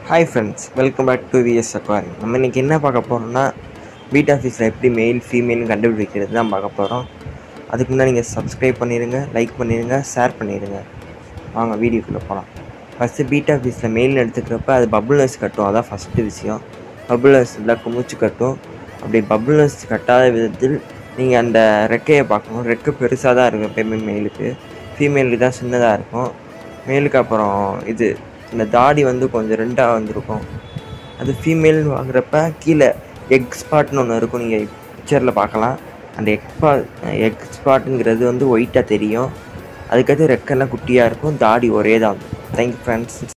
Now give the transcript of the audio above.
hi friends welcome back to VS Aquari நம்ம இன்றைக்கி என்ன பார்க்க போகிறோம்னா பீட் ஆஃபீஸில் எப்படி மெயில் ஃபீமேல்னு கண்டுபிடிக்கிறது தான் பார்க்க போகிறோம் அதுக்கு முன்னாடி நீங்கள் சப்ஸ்கிரைப் பண்ணிடுங்க லைக் பண்ணிடுங்க ஷேர் பண்ணிடுங்க வாங்க வீடியோக்குள்ளே போகலாம் ஃபஸ்ட்டு பீட் ஆஃபீஸில் மெயில்னு எடுத்துக்கிறப்ப அது பபுள் நர்ஸ் கட்டும் அதான் ஃபஸ்ட்டு விஷயம் பபுள் நர்ஸ் இல்லை குமிச்சு கட்டும் அப்படி பபுள் நர்ஸ் கட்டாத விதத்தில் நீங்கள் அந்த ரெக்கையை பார்க்கணும் ரெக்கை பெருசாக தான் இருக்கும் எப்பயுமே மேலுக்கு ஃபீமேலுக்கு தான் சின்னதாக இருக்கும் மேலுக்கு அப்புறம் இது இந்த தாடி வந்து கொஞ்சம் ரெண்டாக வந்திருக்கும் அது ஃபீமேல்னு வாங்குறப்ப கீழே எக் ஸ்பாட்னு ஒன்று இருக்கும் நீங்கள் பிக்சரில் பார்க்கலாம் அந்த எக் ஸ்பா எக் ஸ்பாட்டுங்கிறது வந்து ஒயிட்டாக தெரியும் அதுக்கடுத்து ரெக்கெல்லாம் குட்டியாக இருக்கும் தாடி ஒரே தான் தேங்க்யூ ஃப்ரெண்ட்ஸ்